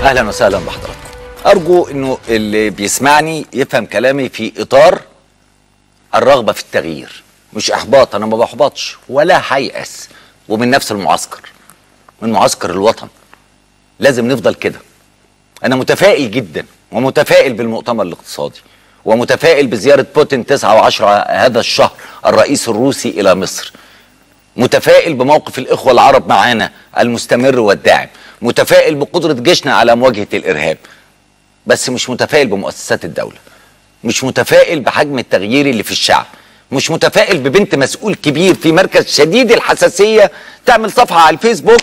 اهلا وسهلا بحضراتكم ارجو انه اللي بيسمعني يفهم كلامي في اطار الرغبه في التغيير مش احباط انا ما بحبطش ولا هيأس ومن نفس المعسكر من معسكر الوطن لازم نفضل كده انا متفائل جدا ومتفائل بالمؤتمر الاقتصادي ومتفائل بزياره بوتين 9 و10 هذا الشهر الرئيس الروسي الى مصر متفائل بموقف الإخوة العرب معانا المستمر والداعم متفائل بقدرة جيشنا على مواجهة الإرهاب بس مش متفائل بمؤسسات الدولة مش متفائل بحجم التغيير اللي في الشعب مش متفائل ببنت مسؤول كبير في مركز شديد الحساسية تعمل صفحة على الفيسبوك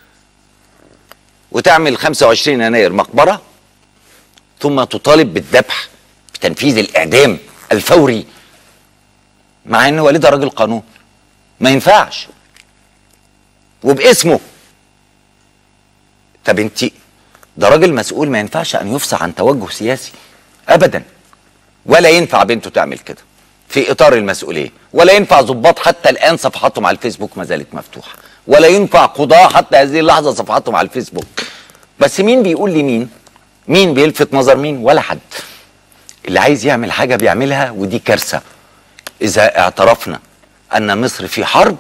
وتعمل 25 يناير مقبرة ثم تطالب بالذبح بتنفيذ الإعدام الفوري مع ان والدها راجل قانون ما ينفعش وباسمه طب انت ده راجل مسؤول ما ينفعش ان يفصح عن توجه سياسي ابدا ولا ينفع بنته تعمل كده في اطار المسؤوليه ولا ينفع ضباط حتى الان صفحاتهم على الفيسبوك ما زالت مفتوحه ولا ينفع قضاه حتى هذه اللحظه صفحاتهم على الفيسبوك بس مين بيقول لي مين مين بيلفت نظر مين ولا حد اللي عايز يعمل حاجه بيعملها ودي كارثه اذا اعترفنا ان مصر في حرب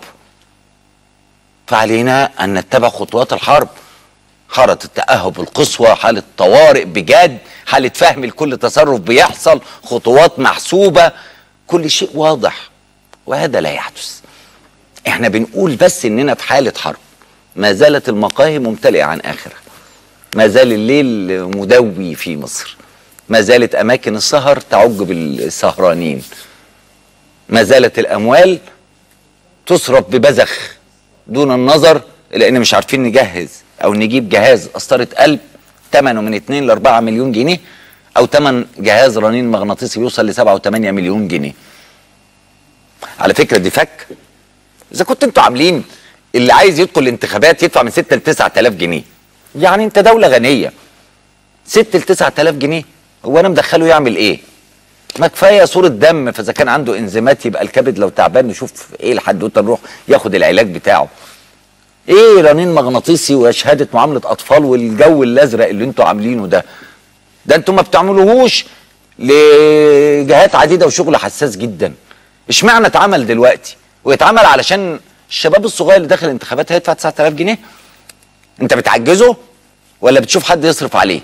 فعلينا ان نتبع خطوات الحرب حالة التأهب القصوى حالة طوارئ بجد حالة فهم لكل تصرف بيحصل خطوات محسوبة كل شيء واضح وهذا لا يحدث احنا بنقول بس اننا في حالة حرب ما زالت المقاهي ممتلئة عن آخرها ما زال الليل مدوي في مصر ما زالت أماكن السهر تعج بالسهرانين ما زالت الأموال تصرف ببذخ دون النظر لان مش عارفين نجهز او نجيب جهاز قسطره قلب ثمنه من 2 ل 4 مليون جنيه او ثمن جهاز رنين مغناطيسي بيوصل ل 7 و8 مليون جنيه على فكره دي فك اذا كنت انتوا عاملين اللي عايز يدخل الانتخابات يدفع من 6 ل 9000 جنيه يعني انت دوله غنيه 6 ل 9000 جنيه هو انا مدخله يعمل ايه ما كفايه صوره دم فاذا كان عنده انزيمات يبقى الكبد لو تعبان نشوف ايه الحدوته نروح ياخد العلاج بتاعه ايه رنين مغناطيسي وشهاده معامله اطفال والجو الازرق اللي انتوا عاملينه ده ده انتوا ما بتعملوهوش لجهات عديده وشغل حساس جدا اشمعنى اتعمل دلوقتي ويتعمل علشان الشباب الصغير اللي داخل الانتخابات هيدفع 9000 جنيه انت بتعجزه ولا بتشوف حد يصرف عليه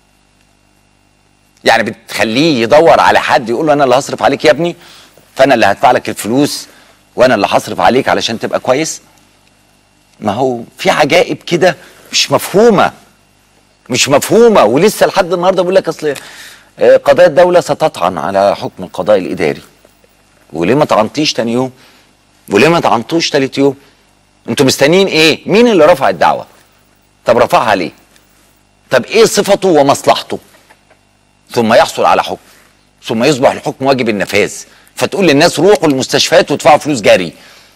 يعني بتخليه يدور على حد يقول له انا اللي هصرف عليك يا ابني فانا اللي هدفع لك الفلوس وانا اللي هصرف عليك علشان تبقى كويس ما هو في عجائب كده مش مفهومه مش مفهومه ولسه لحد النهارده بيقول لك اصل آه، قضايا الدوله ستطعن على حكم القضاء الاداري وليه ما طعنتيش تاني يوم وليه ما طعنتوش تالت يوم انتوا مستنيين ايه مين اللي رفع الدعوه طب رفعها ليه طب ايه صفته ومصلحته ثم يحصل على حكم ثم يصبح الحكم واجب النفاذ فتقول للناس روحوا المستشفيات وادفعوا فلوس جري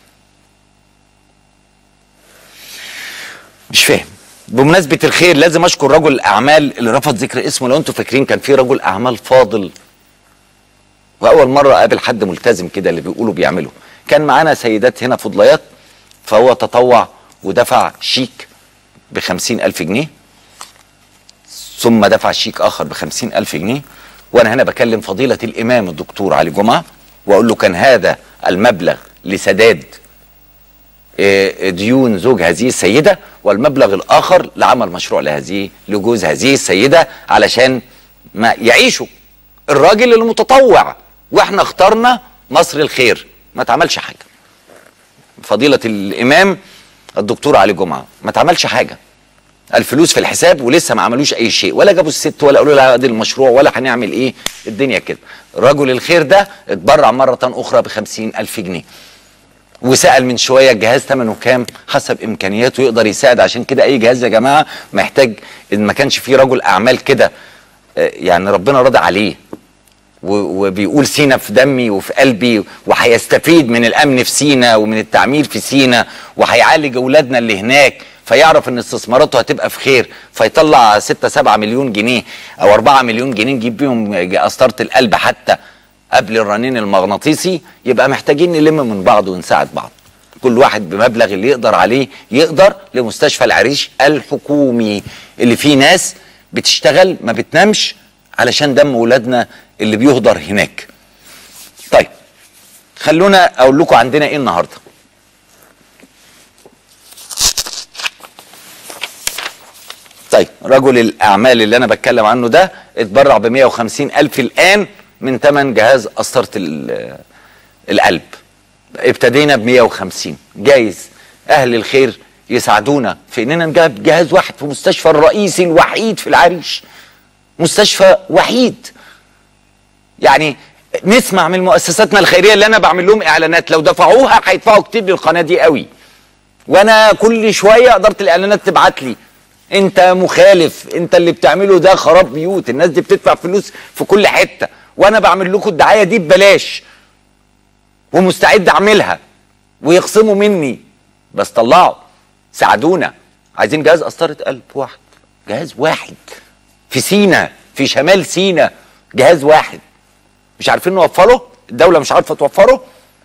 مش فاهم بمناسبة الخير لازم اشكر رجل الاعمال اللي رفض ذكر اسمه لو انتوا فاكرين كان في رجل اعمال فاضل واول مرة اقابل حد ملتزم كده اللي بيقولوا بيعمله كان معانا سيدات هنا فضليات فهو تطوع ودفع شيك بخمسين ألف جنيه ثم دفع شيك آخر بخمسين ألف جنيه وأنا هنا بكلم فضيلة الإمام الدكتور علي جمعة وأقول له كان هذا المبلغ لسداد آه، ديون زوج هذه السيدة والمبلغ الآخر لعمل مشروع لهذه لجوز هذه السيدة علشان ما يعيشوا الراجل المتطوع واحنا اخترنا مصر الخير ما تعملش حاجة فضيلة الإمام الدكتور علي جمعة ما تعملش حاجة الفلوس في الحساب ولسه ما عملوش اي شيء ولا جابوا الست ولا قالوا لها ادي المشروع ولا هنعمل ايه الدنيا كده رجل الخير ده اتبرع مرة اخرى بخمسين الف جنيه وسأل من شوية الجهاز ثمنه كام حسب إمكانياته يقدر يساعد عشان كده أي جهاز يا جماعة محتاج إن ما كانش فيه رجل أعمال كده آه، يعني ربنا راضي عليه و- وبيقول سينا في دمي وفي قلبي وهيستفيد من الامن في سينا ومن التعمير في سينا وهيعالج اولادنا اللي هناك فيعرف ان استثماراته هتبقى في خير فيطلع 6 7 مليون جنيه او 4 مليون جنيه نجيب بيهم قسطره القلب حتى قبل الرنين المغناطيسي يبقى محتاجين نلم من بعض ونساعد بعض كل واحد بمبلغ اللي يقدر عليه يقدر لمستشفى العريش الحكومي اللي فيه ناس بتشتغل ما بتنامش علشان دم ولادنا اللي بيهدر هناك طيب خلونا اقول لكم عندنا ايه النهارده طيب رجل الاعمال اللي انا بتكلم عنه ده اتبرع ب 150 الف الان من ثمن جهاز قسطره ال- القلب ابتدينا ب 150 جايز اهل الخير يساعدونا في اننا نجيب جهاز واحد في مستشفى الرئيسي الوحيد في العريش مستشفى وحيد يعني نسمع من مؤسساتنا الخيريه اللي انا بعمل لهم اعلانات لو دفعوها هيدفعوا كتير للقناه دي قوي وانا كل شويه اداره الاعلانات تبعت لي انت مخالف انت اللي بتعمله ده خراب بيوت الناس دي بتدفع فلوس في كل حته وانا بعمل لكم الدعايه دي ببلاش ومستعد اعملها ويخصموا مني بس طلعوا ساعدونا عايزين جهاز قسطره قلب واحد جهاز واحد في سينا في شمال سينا جهاز واحد مش عارفين نوفره الدوله مش عارفه توفره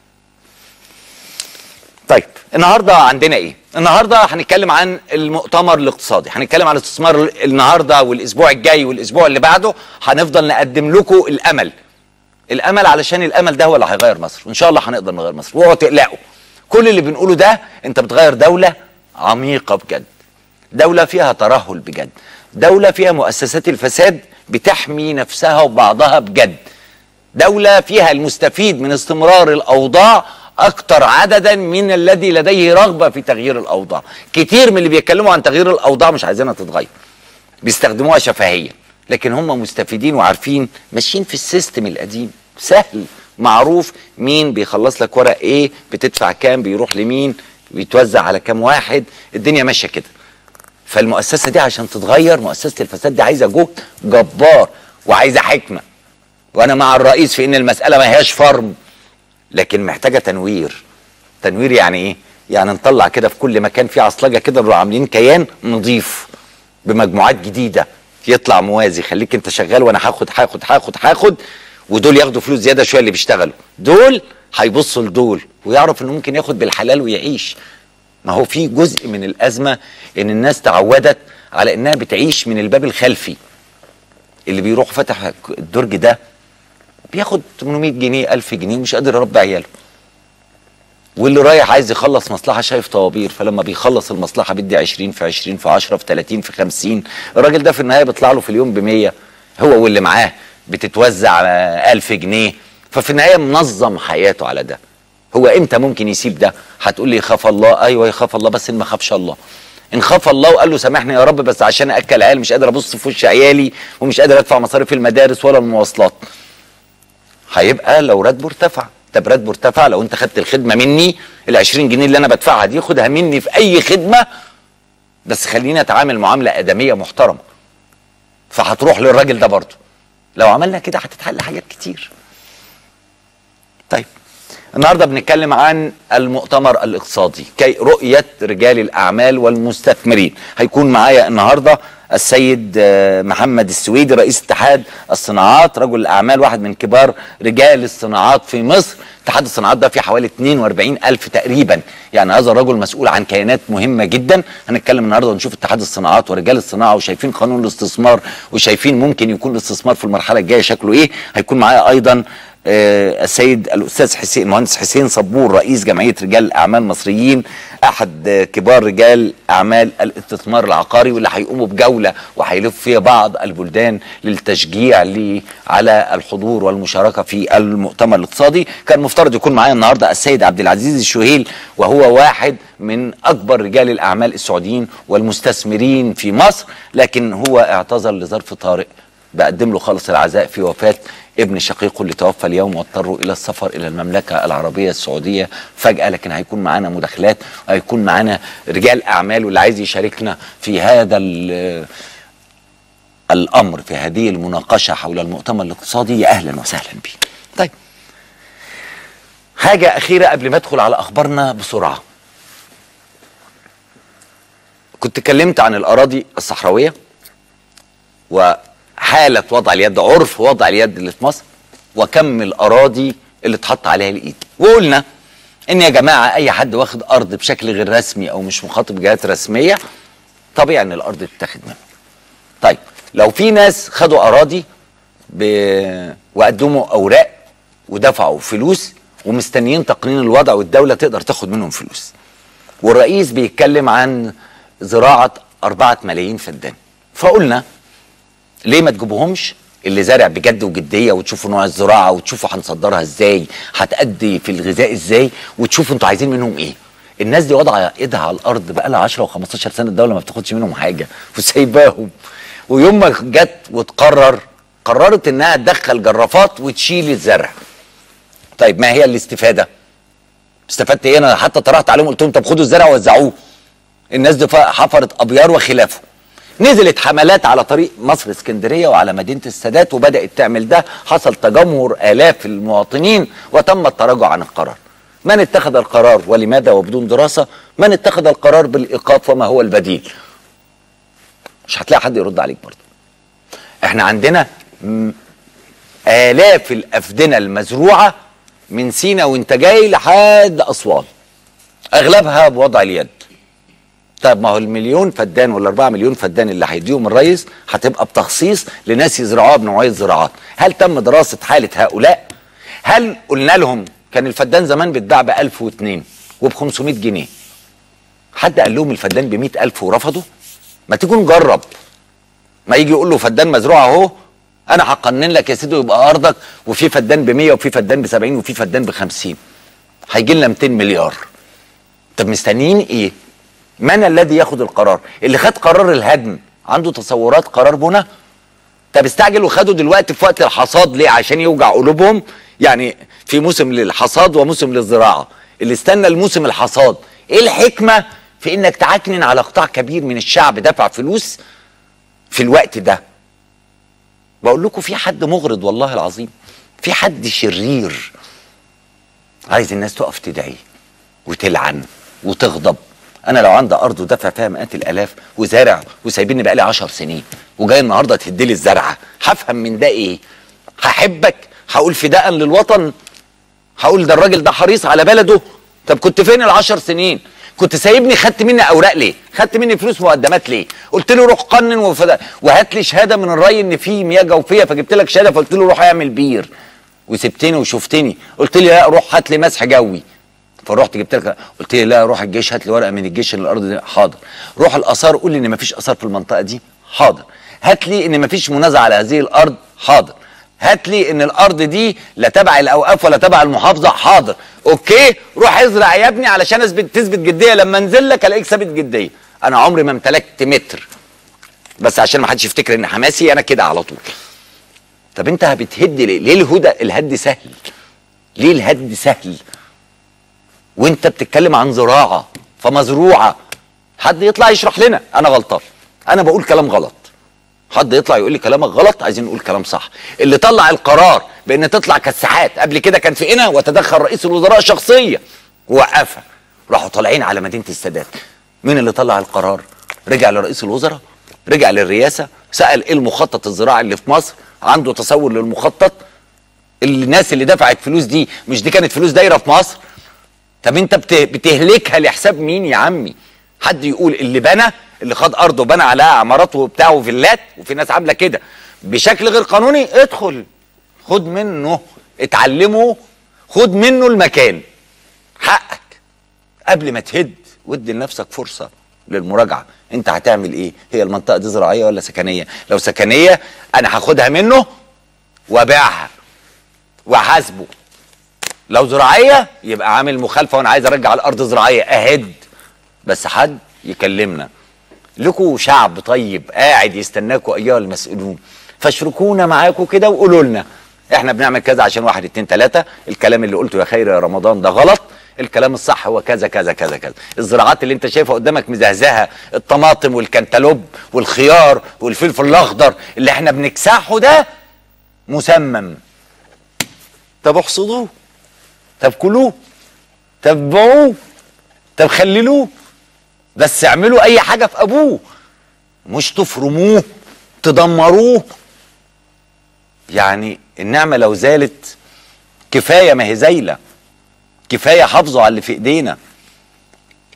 طيب النهارده عندنا ايه النهارده هنتكلم عن المؤتمر الاقتصادي هنتكلم عن الاستثمار النهارده والاسبوع الجاي والاسبوع اللي بعده هنفضل نقدم لكم الامل الامل علشان الامل ده هو اللي هيغير مصر وان شاء الله هنقدر نغير مصر واوعوا تقلقوا كل اللي بنقوله ده انت بتغير دوله عميقه بجد دوله فيها ترهل بجد دوله فيها مؤسسات الفساد بتحمي نفسها وبعضها بجد دولة فيها المستفيد من استمرار الأوضاع أكثر عددا من الذي لديه رغبة في تغيير الأوضاع كتير من اللي بيتكلموا عن تغيير الأوضاع مش عايزينها تتغير بيستخدموها شفهيا لكن هم مستفيدين وعارفين ماشيين في السيستم القديم سهل معروف مين بيخلص لك ورق ايه بتدفع كام بيروح لمين بيتوزع على كام واحد الدنيا ماشيه كده فالمؤسسه دي عشان تتغير مؤسسه الفساد دي عايزه جهد جبار وعايزه حكمه وانا مع الرئيس في ان المساله ما هياش فرض لكن محتاجه تنوير تنوير يعني ايه يعني نطلع كده في كل مكان في عصلجه كده نروح عاملين كيان نضيف بمجموعات جديده يطلع موازي خليك انت شغال وانا هاخد هاخد هاخد هاخد ودول ياخدوا فلوس زياده شويه اللي بيشتغلوا دول هيبصوا لدول ويعرف انه ممكن ياخد بالحلال ويعيش ما هو في جزء من الازمه ان الناس تعودت على انها بتعيش من الباب الخلفي اللي بيروح فتح الدرج ده بياخد 800 جنيه 1000 جنيه ومش قادر يربي عياله واللي رايح عايز يخلص مصلحه شايف طوابير فلما بيخلص المصلحه بيدي 20 في 20 في 10 في 30 في 50 الراجل ده في النهايه بيطلع له في اليوم ب 100 هو واللي معاه بتتوزع 1000 جنيه ففي النهايه منظم حياته على ده هو امتى ممكن يسيب ده هتقول لي يخاف الله ايوه يخاف الله بس ان ما خافش الله ان خاف الله وقال له سامحني يا رب بس عشان اكل عيال مش قادر ابص في وش عيالي ومش قادر ادفع مصاريف المدارس ولا المواصلات هيبقى لو راتبه ارتفع طب راتبه ارتفع لو انت خدت الخدمه مني ال 20 جنيه اللي انا بدفعها دي خدها مني في اي خدمه بس خليني اتعامل معامله ادميه محترمه فهتروح للراجل ده برضه لو عملنا كده هتتحل حاجات كتير طيب النهارده بنتكلم عن المؤتمر الاقتصادي كي رؤيه رجال الاعمال والمستثمرين هيكون معايا النهارده السيد آه، محمد السويدي رئيس اتحاد الصناعات رجل الاعمال واحد من كبار رجال الصناعات في مصر اتحاد الصناعات ده فيه حوالي 42 الف تقريبا يعني هذا الرجل مسؤول عن كيانات مهمه جدا هنتكلم النهارده ونشوف اتحاد الصناعات ورجال الصناعه وشايفين قانون الاستثمار وشايفين ممكن يكون الاستثمار في المرحله الجايه شكله ايه هيكون معايا ايضا آه، السيد الاستاذ حسين المهندس حسين صبور رئيس جمعيه رجال الاعمال المصريين احد آه، كبار رجال اعمال الاستثمار العقاري واللي هيقوموا بجوله وهيلف فيها بعض البلدان للتشجيع لي على الحضور والمشاركه في المؤتمر الاقتصادي كان مفترض يكون معايا النهارده السيد عبد العزيز الشهيل وهو واحد من اكبر رجال الاعمال السعوديين والمستثمرين في مصر لكن هو اعتذر لظرف طارئ بقدم له خالص العزاء في وفاة ابن شقيقه اللي توفى اليوم واضطروا إلى السفر إلى المملكة العربية السعودية فجأة لكن هيكون معانا مداخلات وهيكون معانا رجال أعمال واللي عايز يشاركنا في هذا ال- الأمر في هذه المناقشة حول المؤتمر الاقتصادي يا أهلا وسهلا بيه طيب حاجة أخيرة قبل ما أدخل على أخبارنا بسرعة كنت اتكلمت عن الأراضي الصحراوية وحالة وضع اليد عرف وضع اليد اللي في مصر وكم الأراضي اللي اتحط عليها الإيد وقلنا إن يا جماعة أي حد واخد أرض بشكل غير رسمي أو مش مخاطب جهات رسمية طبيعي إن الأرض تتاخد منه طيب لو في ناس خدوا اراضي ب... وقدموا اوراق ودفعوا فلوس ومستنيين تقنين الوضع والدوله تقدر تاخد منهم فلوس والرئيس بيتكلم عن زراعه أربعة ملايين فدان فقلنا ليه ما تجيبوهمش اللي زارع بجد وجديه وتشوفوا نوع الزراعه وتشوفوا هنصدرها ازاي هتأدي في الغذاء ازاي وتشوفوا انتوا عايزين منهم ايه الناس دي وضع ايدها على الارض بقى لها 10 و15 سنه الدوله ما بتاخدش منهم حاجه وسايباهم ويوم ما جت وتقرر قررت انها تدخل جرافات وتشيل الزرع طيب ما هي الاستفاده استفدت ايه انا حتى طرحت عليهم قلت لهم طب خدوا الزرع ووزعوه الناس دي حفرت ابيار وخلافه نزلت حملات على طريق مصر اسكندريه وعلى مدينه السادات وبدات تعمل ده حصل تجمهر الاف المواطنين وتم التراجع عن القرار من اتخذ القرار ولماذا وبدون دراسه من اتخذ القرار بالايقاف وما هو البديل مش هتلاقي حد يرد عليك برضه احنا عندنا آلاف الأفدنة المزروعة من سينا وانت جاي لحد أسوان أغلبها بوضع اليد طيب ما هو المليون فدان ولا 4 مليون فدان اللي هيديهم الرئيس هتبقى بتخصيص لناس يزرعوها بنوعيه زراعات هل تم دراسه حاله هؤلاء هل قلنا لهم كان الفدان زمان بيتباع ب 1002 وب 500 جنيه حد قال لهم الفدان ب 100000 ورفضوا ما تيجوا نجرب ما يجي يقول له فدان مزروع اهو انا هقنن لك يا سيدي يبقى ارضك وفي فدان ب 100 وفي فدان ب 70 وفي فدان ب 50 هيجي لنا 200 مليار طب مستنيين ايه من الذي ياخد القرار اللي خد قرار الهدم عنده تصورات قرار بناء طب استعجلوا وخدوا دلوقتي في وقت الحصاد ليه عشان يوجع قلوبهم يعني في موسم للحصاد وموسم للزراعه اللي استنى الموسم الحصاد ايه الحكمه في انك تعكنن على قطاع كبير من الشعب دفع فلوس في الوقت ده بقول لكم في حد مغرض والله العظيم في حد شرير عايز الناس تقف تدعي وتلعن وتغضب انا لو عندي ارض ودافع فيها مئات الالاف وزارع وسايبيني بقالي 10 سنين وجاي النهارده تهدي لي الزرعه هفهم من ده ايه هحبك هقول فداء للوطن هقول ده الراجل ده حريص على بلده طب كنت فين العشر سنين كنت سايبني خدت مني اوراق ليه خدت مني فلوس مقدمات ليه قلت له روح قنن وفدا وهات لي شهاده من الري ان في مياه جوفيه فجبت لك شهاده فقلت له روح اعمل بير وسبتني وشفتني قلت لي لا روح هات لي مسح جوي فرحت جبت لك قلت لي لا روح الجيش هات لي ورقه من الجيش ان الارض دي حاضر روح الاثار قول لي ان مفيش اثار في المنطقه دي حاضر هات لي ان مفيش منازع على هذه الارض حاضر هات لي ان الارض دي لا تبع الاوقاف ولا تبع المحافظه حاضر اوكي روح ازرع يا ابني علشان اثبت تثبت جديه لما انزل لك الاقيك ثابت جديه انا عمري ما امتلكت متر بس عشان ما حدش يفتكر ان حماسي انا كده على طول طب انت بتهد ليه ليه الهدى الهد سهل ليه الهد سهل وانت بتتكلم عن زراعه فمزروعه حد يطلع يشرح لنا انا غلطان انا بقول كلام غلط حد يطلع يقول لي كلامك غلط عايزين نقول كلام صح اللي طلع القرار بان تطلع كساحات قبل كده كان في قنا وتدخل رئيس الوزراء شخصيا ووقفها راحوا طالعين على مدينه السادات مين اللي طلع القرار رجع لرئيس الوزراء رجع للرئاسه سال ايه المخطط الزراعي اللي في مصر عنده تصور للمخطط الناس اللي دفعت فلوس دي مش دي كانت فلوس دايره في مصر طب انت بتهلكها لحساب مين يا عمي حد يقول اللي بنى اللي خد ارضه وبنى عليها عمارات وبتاع وفيلات وفي ناس عامله كده بشكل غير قانوني ادخل خد منه اتعلمه خد منه المكان حقك قبل ما تهد ودي لنفسك فرصه للمراجعه انت هتعمل ايه هي المنطقه دي زراعيه ولا سكنيه لو سكنيه انا هاخدها منه وابيعها واحاسبه لو زراعيه يبقى عامل مخالفه وانا عايز ارجع الارض زراعيه اهد بس حد يكلمنا لكم شعب طيب قاعد يستناكم ايها المسؤولون فاشركونا معاكم كده وقولوا لنا احنا بنعمل كذا عشان واحد اتنين تلاته الكلام اللي قلته يا خير يا رمضان ده غلط الكلام الصح هو كذا كذا كذا كذا الزراعات اللي انت شايفها قدامك مزهزهه الطماطم والكنتالوب والخيار والفلفل الاخضر اللي احنا بنكسحه ده مسمم طب احصدوه طب كلوه طب بيعوه طب خللوه بس اعملوا اي حاجه في ابوه مش تفرموه تدمروه يعني النعمه لو زالت كفايه ما هي زايله كفايه حافظوا على اللي في ايدينا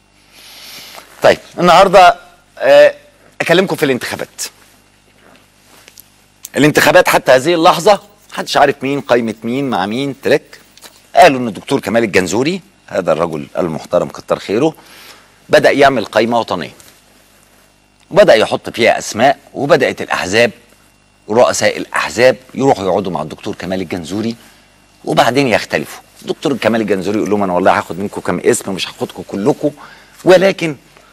طيب النهارده آه، اكلمكم في الانتخابات الانتخابات حتى هذه اللحظه محدش عارف مين قايمه مين مع مين ترك قالوا ان الدكتور كمال الجنزوري هذا الرجل المحترم كتر خيره بدا يعمل قايمه وطنيه وبدا يحط فيها اسماء وبدات الاحزاب رؤساء الاحزاب يروحوا يقعدوا مع الدكتور كمال الجنزوري وبعدين يختلفوا الدكتور كمال الجنزوري يقول لهم انا والله هاخد منكم كم اسم مش هاخدكم كلكم ولكن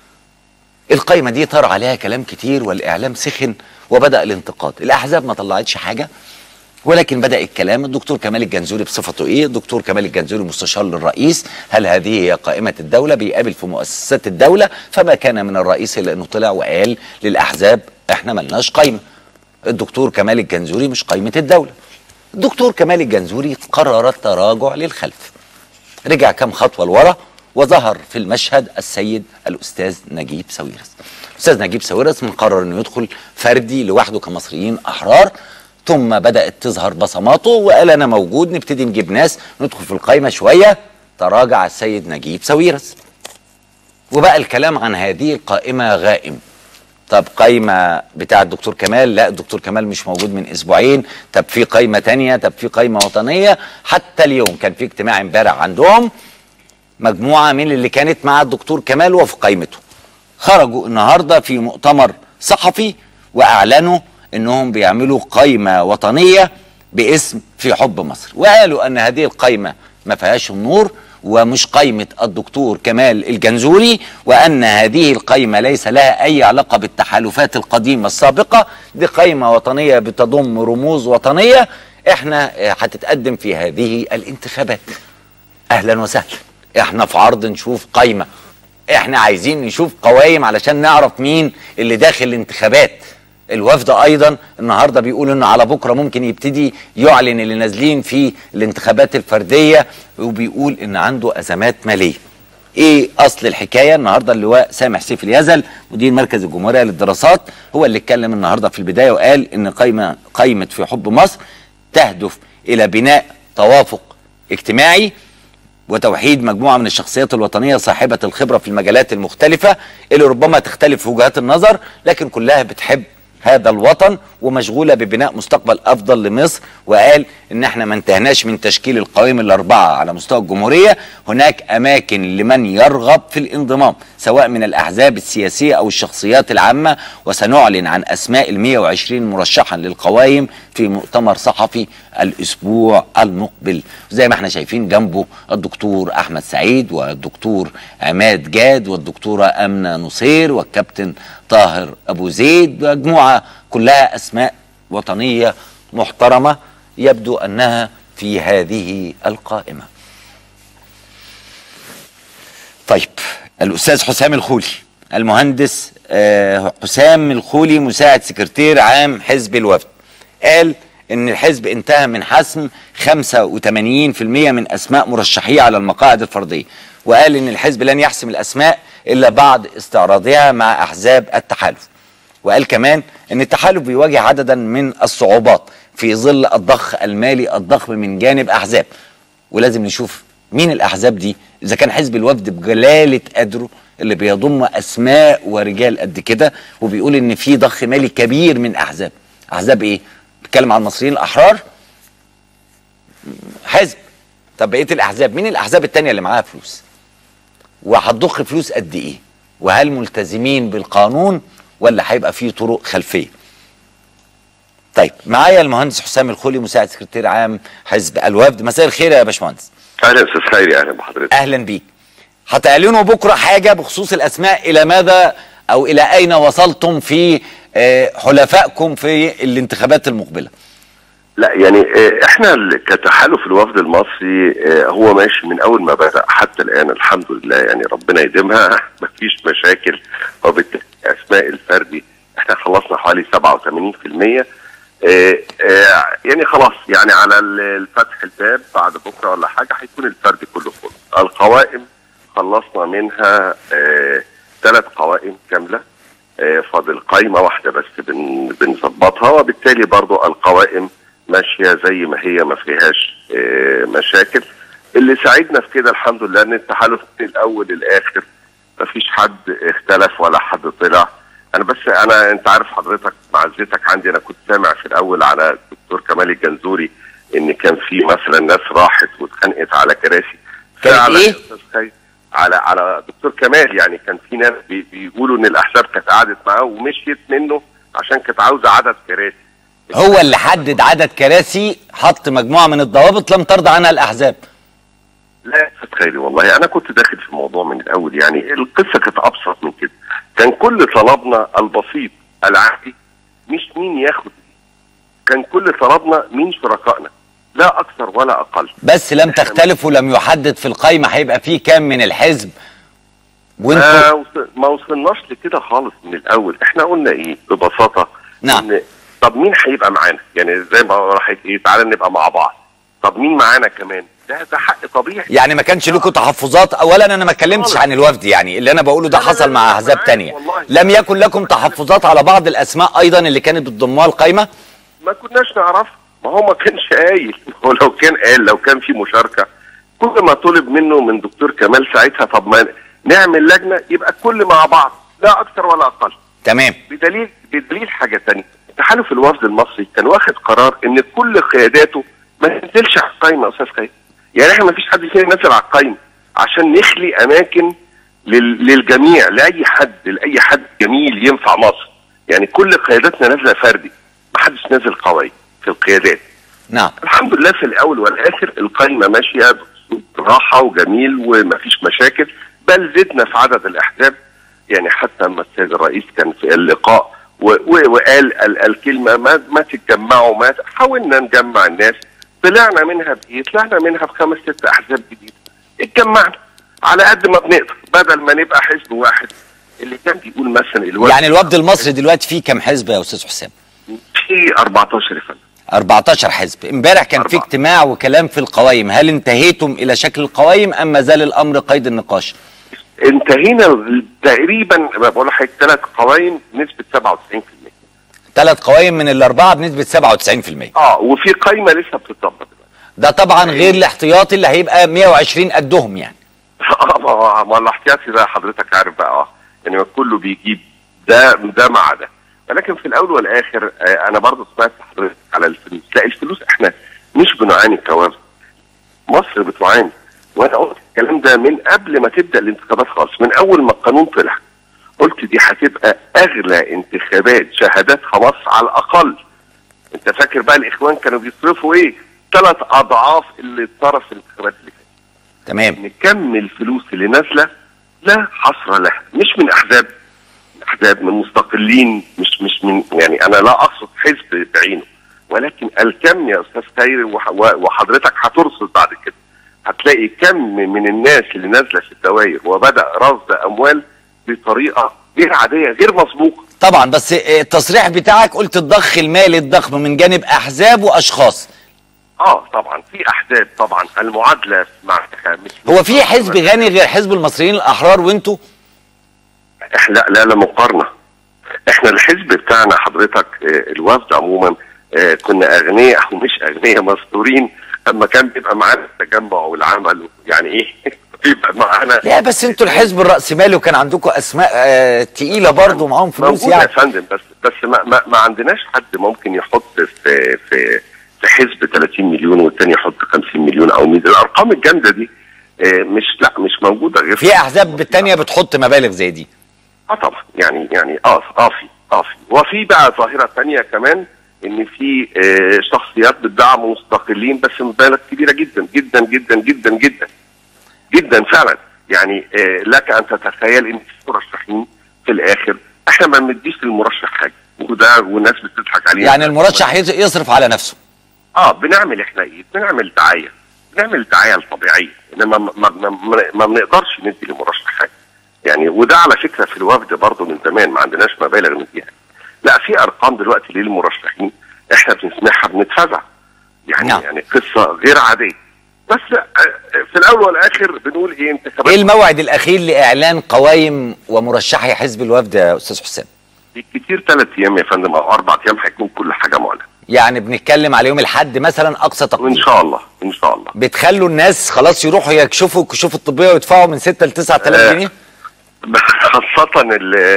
القايمه دي طار عليها كلام كتير والاعلام سخن وبدا الانتقاد الاحزاب ما طلعتش حاجه ولكن بدا الكلام الدكتور كمال الجنزوري بصفته ايه الدكتور كمال الجنزوري مستشار للرئيس هل هذه هي قائمه الدوله بيقابل في مؤسسات الدوله فما كان من الرئيس الا انه طلع وقال للاحزاب احنا ملناش قايمه الدكتور كمال الجنزوري مش قايمه الدوله الدكتور كمال الجنزوري قرر التراجع للخلف رجع كم خطوه لورا وظهر في المشهد السيد الاستاذ نجيب ساويرس الاستاذ نجيب ساويرس مقرر انه يدخل فردي لوحده كمصريين احرار ثم بدات تظهر بصماته وقال انا موجود نبتدي نجيب ناس ندخل في القايمه شويه تراجع السيد نجيب ساويرس وبقى الكلام عن هذه القائمه غائم طب قايمه بتاع الدكتور كمال لا الدكتور كمال مش موجود من اسبوعين طب في قايمه تانية طب في قايمه وطنيه حتى اليوم كان في اجتماع امبارح عندهم مجموعه من اللي كانت مع الدكتور كمال وفي قايمته خرجوا النهارده في مؤتمر صحفي واعلنوا انهم بيعملوا قايمه وطنيه باسم في حب مصر وقالوا ان هذه القايمه ما فيهاش النور ومش قايمة الدكتور كمال الجنزوري وأن هذه القايمة ليس لها أي علاقة بالتحالفات القديمة السابقة دي قايمة وطنية بتضم رموز وطنية احنا هتتقدم في هذه الانتخابات أهلا وسهلا احنا في عرض نشوف قايمة احنا عايزين نشوف قوائم علشان نعرف مين اللي داخل الانتخابات الوفد ايضا النهارده بيقول انه على بكره ممكن يبتدي يعلن اللي نازلين في الانتخابات الفرديه وبيقول ان عنده ازمات ماليه. ايه اصل الحكايه؟ النهارده اللواء سامح سيف اليزل مدير مركز الجمهوريه للدراسات هو اللي اتكلم النهارده في البدايه وقال ان قائمه قائمه في حب مصر تهدف الى بناء توافق اجتماعي وتوحيد مجموعه من الشخصيات الوطنيه صاحبه الخبره في المجالات المختلفه اللي ربما تختلف في وجهات النظر لكن كلها بتحب هذا الوطن ومشغولة ببناء مستقبل أفضل لمصر وقال إن احنا ما انتهناش من تشكيل القوائم الأربعة على مستوى الجمهورية هناك أماكن لمن يرغب في الانضمام سواء من الأحزاب السياسية أو الشخصيات العامة وسنعلن عن أسماء ال 120 مرشحا للقوائم في مؤتمر صحفي الأسبوع المقبل زي ما احنا شايفين جنبه الدكتور أحمد سعيد والدكتور عماد جاد والدكتورة أمنة نصير والكابتن طاهر أبو زيد مجموعة كلها أسماء وطنية محترمة يبدو أنها في هذه القائمة طيب الأستاذ حسام الخولي المهندس آه، حسام الخولي مساعد سكرتير عام حزب الوفد قال ان الحزب انتهى من حسم 85% من اسماء مرشحيه على المقاعد الفرديه وقال ان الحزب لن يحسم الاسماء الا بعد استعراضها مع احزاب التحالف وقال كمان ان التحالف بيواجه عددا من الصعوبات في ظل الضخ المالي الضخم من جانب احزاب ولازم نشوف مين الاحزاب دي اذا كان حزب الوفد بجلاله قدره اللي بيضم اسماء ورجال قد كده وبيقول ان في ضخ مالي كبير من احزاب احزاب ايه بيتكلم عن المصريين الاحرار حزب طب بقيه الاحزاب مين الاحزاب التانية اللي معاها فلوس وهتضخ فلوس قد ايه وهل ملتزمين بالقانون ولا هيبقى في طرق خلفيه طيب معايا المهندس حسام الخولي مساعد سكرتير عام حزب الوفد مساء الخير يا باشمهندس اهلا استاذ خيري اهلا بحضرتك اهلا بيك هتعلنوا بكره حاجه بخصوص الاسماء الى ماذا او الى اين وصلتم في آه، حلفائكم في الانتخابات المقبله لا يعني آه، احنا ال- كتحالف الوفد المصري آه، هو ماشي من اول ما بدا حتى الان الحمد لله يعني ربنا يديمها مفيش مشاكل وبالتالي اسماء الفردي احنا خلصنا حوالي 87% آه، آه، يعني خلاص يعني على ال- الفتح الباب بعد بكره ولا حاجه هيكون الفرد كله فل القوائم خلصنا منها ثلاث قوائم كامله آه، فاضل قايمه واحده بس بن- بنظبطها وبالتالي برضو القوائم ماشيه زي ما هي ما فيهاش آه، مشاكل اللي ساعدنا في كده الحمد لله ان التحالف من الاول للاخر ما فيش حد اختلف ولا حد طلع انا بس انا انت عارف حضرتك معزتك عندي انا كنت سامع في الاول على الدكتور كمال الجنزوري ان كان في مثلا ناس راحت واتخانقت على كراسي كانت فعلا إيه؟ يا أستاذ خالد، على على دكتور كمال يعني كان في ناس بي بيقولوا ان الاحزاب كانت قعدت معاه ومشيت منه عشان كانت عاوزه عدد كراسي هو اللي حدد عدد كراسي حط مجموعه من الضوابط لم ترضى عنها الاحزاب لا يا أستاذ خيري والله انا كنت داخل في الموضوع من الاول يعني القصه كانت ابسط من كده كان كل طلبنا البسيط العادي مش مين ياخد كان كل طلبنا مين شركائنا لا اكثر ولا اقل بس لم تختلفوا لم يحدد في القايمه هيبقى فيه كام من الحزب ما, وانتوا وص- ما وصلناش لكده خالص من الاول احنا قلنا ايه ببساطه نعم. إن طب مين هيبقى معانا يعني زي ما راحت ايه تعالى نبقى مع بعض طب مين معانا كمان ده ده حق طبيعي يعني ما كانش لكم تحفظات اولا انا ما اتكلمتش خالص. عن الوفد يعني اللي انا بقوله ده لا، لا، حصل لا، مع لا، احزاب معاك تانية والله. لم يكن لكم تحفظات على بعض الاسماء ايضا اللي كانت بتضموها القايمه ما كناش نعرف ما هو ما كانش قايل هو لو كان قال لو كان في مشاركه كل ما طلب منه من دكتور كمال ساعتها طب ما نعمل لجنه يبقى الكل مع بعض لا اكثر ولا اقل تمام بدليل بدليل حاجه ثانيه تحالف الوفد المصري كان واخد قرار ان كل قياداته ما تنزلش على القايمه يا استاذ خالد يعني احنا ما فيش حد فينا نازل على القايمه عشان نخلي اماكن لل- للجميع لاي حد لاي حد جميل ينفع مصر يعني كل قياداتنا نازله فردي ما حدش نازل قوي في القيادات نعم الحمد لله في الاول والاخر القايمه ماشيه بأسلوب راحه وجميل ومفيش مشاكل بل زدنا في عدد الاحزاب يعني حتى لما السيد الرئيس كان في اللقاء و- و- وقال ال- الكلمه ما ما تتجمعوا ما ت- حاولنا نجمع الناس طلعنا منها بايه؟ طلعنا منها بخمس ست احزاب جديده اتجمعنا على قد ما بنقدر بدل ما نبقى حزب واحد اللي كان بيقول مثلا الوفد يعني الوفد المصري دلوقتي فيه كام حزب يا استاذ حسام في 14 يا فندم 14 حزب امبارح كان في أربعة. اجتماع وكلام في القوائم هل انتهيتم الى شكل القوائم ام ما زال الامر قيد النقاش انتهينا تقريبا بقول لحضرتك ثلاث قوائم نسبه 97% ثلاث قوائم من الاربعه بنسبه 97% اه وفي قايمه لسه بتطبق دلوقتي ده طبعا غير الاحتياطي اللي هيبقى 120 قدهم يعني اه ما هو- ما الاحتياطي ده حضرتك عارف بقى اه يعني ما كله بيجيب ده ده مع ده ولكن في الاول والاخر آه انا برضه سمعت حضرتك على الفلوس لا الفلوس احنا مش بنعاني كوارث مصر بتعاني وانا قلت الكلام ده من قبل ما تبدا الانتخابات خالص من اول ما القانون طلع قلت دي هتبقى اغلى انتخابات شهاداتها مصر على الاقل انت فاكر بقى الاخوان كانوا بيصرفوا ايه ثلاث اضعاف اللي اتصرف في الانتخابات اللي فاتت تمام ان كم الفلوس اللي نازله لا حصر لها مش من احزاب احزاب من مستقلين مش مش من يعني انا لا اقصد حزب بعينه ولكن الكم يا استاذ خير وح- وحضرتك هترصد بعد كده هتلاقي كم من الناس اللي نازله في الدوائر وبدا رصد اموال بطريقه غير عاديه غير مسبوقه طبعا بس التصريح بتاعك قلت الضخ المالي الضخم من جانب احزاب واشخاص اه طبعا في احزاب طبعا المعادله مع مش هو في حزب غني غير حزب المصريين الاحرار وانتوا احنا لا لا لا مقارنه احنا الحزب بتاعنا حضرتك آه، الوفد عموما آه، كنا اغنياء ومش اغنياء مستورين اما كان بيبقى معانا التجمع والعمل يعني ايه بيبقى معانا لا بس انتوا الحزب الرأسمالي وكان عندكم اسماء آه تقيله برضه معاهم فلوس موجود يعني يا فندم بس بس ما, ما, ما عندناش حد ممكن يحط في في في حزب 30 مليون والتاني يحط 50 مليون او 100 الارقام الجامده دي آه، مش لا مش موجوده غير في احزاب بالتانيه بتحط مبالغ زي دي اه طبعا يعني يعني اه اه في اه في وفي بقى ظاهره ثانيه كمان ان في آه شخصيات بتدعم مستقلين بس مبالغ كبيره جدا جدا جدا جدا جدا جدا فعلا يعني آه لك ان تتخيل ان في مرشحين في الاخر احنا ما بنديش للمرشح حاجه وده والناس بتضحك علينا يعني المرشح يز- يصرف على نفسه اه بنعمل احنا ايه؟ بنعمل دعايه بنعمل الدعايه الطبيعيه انما ما, ما, ما, ما بنقدرش ندي للمرشح حاجه يعني وده على فكره في الوفد برضه من زمان ما عندناش مبالغ نديها لا في ارقام دلوقتي للمرشحين احنا بنسمعها بنتفزع يعني نعم. يعني قصه غير عاديه بس آه، في الاول والاخر بنقول ايه انتخابات ايه الموعد الاخير لاعلان قوائم ومرشحي حزب الوفد يا استاذ حسام بالكتير ثلاث ايام يا فندم او اربع ايام هيكون كل حاجه معلنه يعني بنتكلم على يوم الاحد مثلا اقصى وان تقدير شاء الله ان شاء الله بتخلوا الناس خلاص يروحوا يكشفوا الكشوف الطبيه ويدفعوا من 6 ل 9000 آه. جنيه خاصة ال-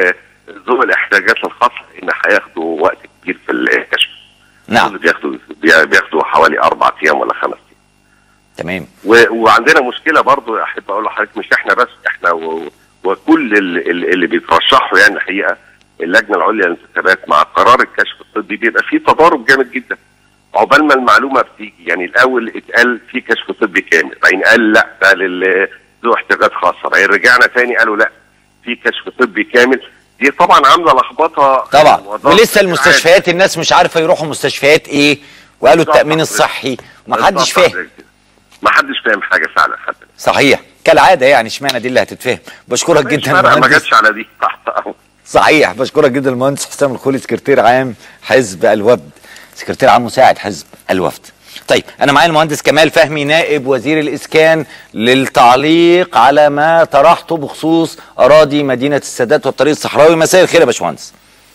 ذوي الاحتياجات الخاصه ان هياخدوا وقت كبير في الكشف نعم اللي بياخدوا بي- بياخدوا حوالي اربع ايام ولا خمس ايام تمام و- وعندنا مشكله برضو احب اقول لحضرتك مش احنا بس احنا و... وكل ال- ال- اللي بيترشحوا يعني الحقيقه اللجنه العليا للانتخابات مع قرار الكشف الطبي بيبقى فيه تضارب جامد جدا عقبال ما المعلومه بتيجي يعني الاول اتقال في كشف طبي كامل بعدين قال لا ده لل- ذو احتياجات خاصه بعدين رجعنا تاني قالوا لا في كشف طبي كامل دي طبعا عامله لخبطه طبعا وضغط ولسه المستشفيات الناس مش عارفه يروحوا مستشفيات ايه وقالوا بالظبط التامين حضرتك. الصحي ومحدش بالظبط فاهم حضرتك كده. ما حدش فاهم حاجه فعلا حتى صحيح كالعاده يعني اشمعنى دي اللي هتتفهم بشكرك مش جدا فارقة، ما المهندس جاتش على دي تحت أهو. صحيح بشكرك جدا المهندس حسام الخولي سكرتير عام حزب الوفد سكرتير عام مساعد حزب الوفد طيب انا معايا المهندس كمال فهمي نائب وزير الاسكان للتعليق على ما طرحته بخصوص اراضي مدينه السادات والطريق الصحراوي مساء الخير يا باشمهندس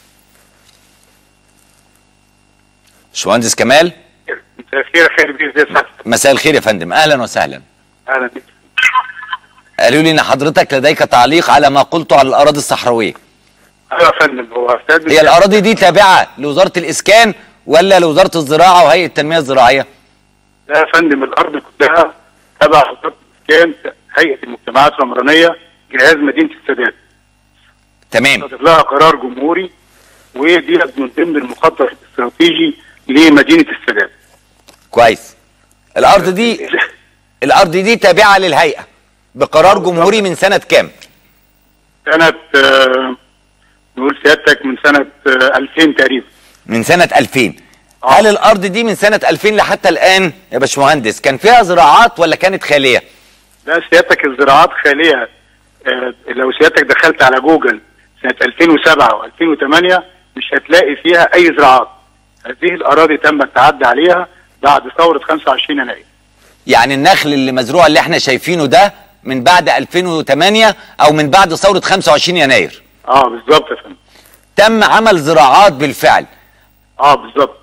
باشمهندس كمال مساء الخير خير بيه ازي سعادتك مساء الخير يا فندم اهلا وسهلا اهلا بك قالوا لي ان حضرتك لديك تعليق على ما قلته على الاراضي الصحراويه ايوه يا فندم هو استاذ هي الاراضي دي تابعه لوزاره الاسكان ولا لوزاره الزراعه وهيئه التنميه الزراعيه لا يا فندم الارض كلها تبع وزاره الاسكان هيئه المجتمعات العمرانيه جهاز مدينه السادات تمام صدر لها قرار جمهوري ودي من ضمن المخطط الاستراتيجي لمدينه السادات كويس الارض دي الارض دي تابعه للهيئه بقرار جمهوري من سنه كام سنه آه، نقول سيادتك من سنه آه، 2000 تقريبا من سنه 2000 آه. هل الارض دي من سنه 2000 لحتى الان يا باشمهندس كان فيها زراعات ولا كانت خاليه لا سيادتك الزراعات خاليه آه، لو سيادتك دخلت على جوجل سنه 2007 و2008 مش هتلاقي فيها اي زراعات هذه الاراضي تم التعدي عليها بعد ثوره 25 يناير يعني النخل اللي مزروع اللي احنا شايفينه ده من بعد 2008 او من بعد ثوره 25 يناير اه بالظبط يا فندم تم عمل زراعات بالفعل اه بالظبط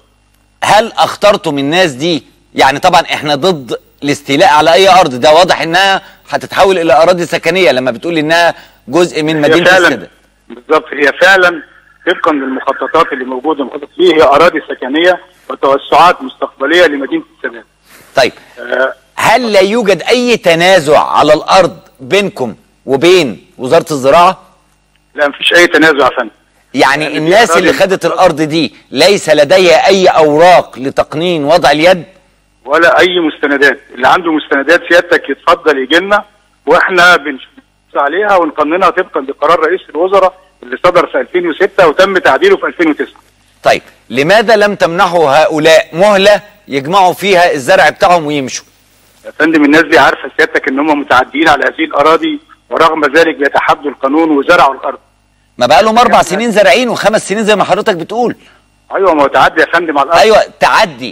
هل اخترتم الناس دي يعني طبعا احنا ضد الاستيلاء على اي ارض ده واضح انها هتتحول الى اراضي سكنيه لما بتقول انها جزء من هي مدينه فعلا السادة بالظبط هي فعلا طبقا للمخططات اللي موجوده مخطط فيه هي اراضي سكنيه وتوسعات مستقبليه لمدينه السادات طيب آه هل لا يوجد اي تنازع على الارض بينكم وبين وزاره الزراعه لا مفيش اي تنازع يا فندم يعني يعني دي الناس اللي أراضي- خدت الارض دي ليس لديها اي اوراق لتقنين وضع اليد ولا اي مستندات اللي عنده مستندات سيادتك يتفضل يجي لنا واحنا بنشوف عليها ونقننها طبقا لقرار رئيس الوزراء اللي صدر في 2006 وتم تعديله في 2009 طيب لماذا لم تمنحوا هؤلاء مهله يجمعوا فيها الزرع بتاعهم ويمشوا يا فندم الناس دي عارفه سيادتك ان هم متعديين على هذه الاراضي ورغم ذلك بيتحدوا القانون وزرعوا الارض ما بقالهم اربع سنين زارعين وخمس سنين زي ما حضرتك بتقول ايوه ما هو تعدي يا فندم على الارض ايوه تعدي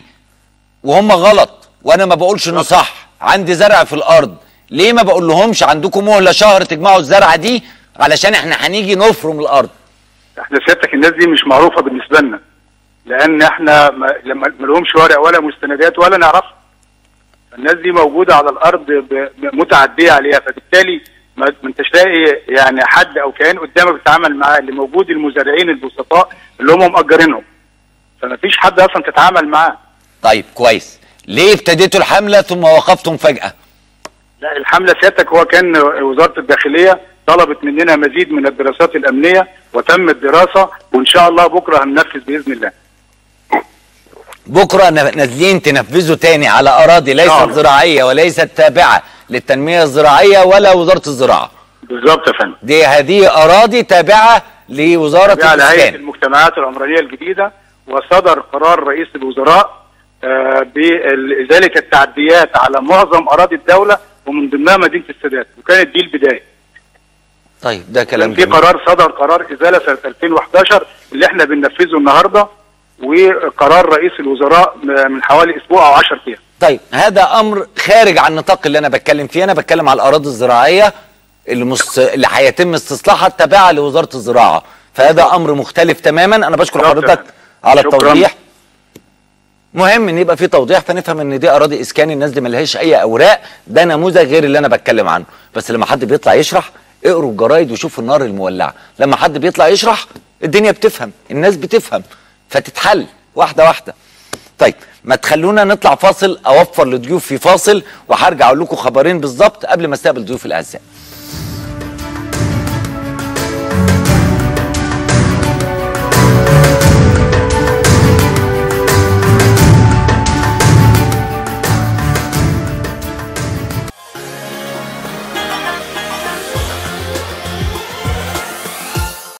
وهم غلط وانا ما بقولش انه صح عندي زرع في الارض ليه ما بقول لهمش عندكم مهله شهر تجمعوا الزرعه دي علشان احنا هنيجي نفرم الارض احنا سيادتك الناس دي مش معروفه بالنسبه لنا لان احنا ما لما- ما لهمش ورق ولا مستندات ولا نعرفها الناس دي موجوده على الارض ب- ب- متعديه عليها فبالتالي ما ما انتش لاقي يعني حد او كيان قدامك تتعامل معاه اللي موجود المزارعين البسطاء اللي هم مأجرينهم فما فيش حد اصلا تتعامل معاه طيب كويس ليه ابتديتوا الحمله ثم وقفتم فجاه لا الحمله سيادتك هو كان وزاره الداخليه طلبت مننا مزيد من الدراسات الامنيه وتم الدراسه وان شاء الله بكره هننفذ باذن الله بكره ن- نازلين تنفذوا تاني على اراضي ليست نعم. زراعيه وليست تابعه للتنميه الزراعيه ولا وزاره الزراعه بالظبط يا فندم دي هذه اراضي تابعه لوزاره على هيئه الاسكان المجتمعات العمرانيه الجديده وصدر قرار رئيس الوزراء آه، بإزالة التعديات على معظم أراضي الدولة ومن ضمنها مدينة السادات وكانت دي البداية طيب ده كلام كان في جميل قرار صدر قرار إزالة سنة 2011 اللي احنا بننفذه النهاردة وقرار رئيس الوزراء من حوالي أسبوع أو 10 أيام طيب هذا امر خارج عن النطاق اللي انا بتكلم فيه انا بتكلم على الاراضي الزراعيه اللي, مس... اللي هيتم استصلاحها التابعه لوزاره الزراعه فهذا امر مختلف تماما انا بشكر شكراً. حضرتك على شكراً. التوضيح مهم ان يبقى في توضيح فنفهم ان دي اراضي اسكان الناس دي ملهاش اي اوراق ده نموذج غير اللي انا بتكلم عنه بس لما حد بيطلع يشرح اقروا الجرايد وشوفوا النار المولعه لما حد بيطلع يشرح الدنيا بتفهم الناس بتفهم فتتحل واحده واحده طيب ما تخلونا نطلع فاصل اوفر لضيوف في فاصل وهرجع اقول لكم خبرين بالظبط قبل ما استقبل ضيوف الاعزاء